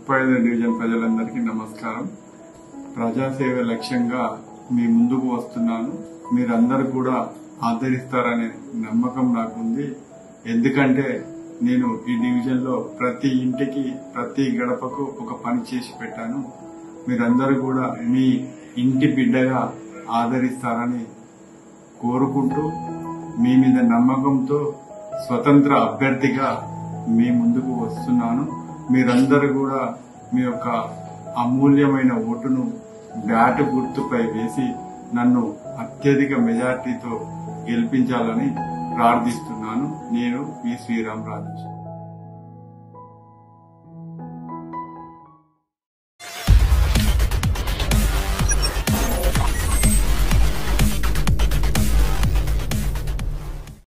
ముప్పై ఐదో డివిజన్ ప్రజలందరికీ నమస్కారం ప్రజాసేవ లక్ష్యంగా మీ ముందుకు వస్తున్నాను మీరందరూ కూడా ఆదరిస్తారనే నమ్మకం నాకుంది ఎందుకంటే నేను ఈ డివిజన్ లో ప్రతి ఇంటికి ప్రతి గడపకు ఒక పని చేసి పెట్టాను మీరందరూ కూడా మీ ఇంటి బిడ్డగా ఆదరిస్తారని కోరుకుంటూ మీ మీద నమ్మకంతో స్వతంత్ర అభ్యర్థిగా మీ ముందుకు వస్తున్నాను మీరందరూ కూడా మీ యొక్క అమూల్యమైన ఓటును బ్యాట్ గుర్తుపై వేసి నన్ను అత్యధిక మెజార్టీతో గెలిపించాలని ప్రార్థిస్తున్నాను నేను మీ శ్రీరామ్ రాజేష్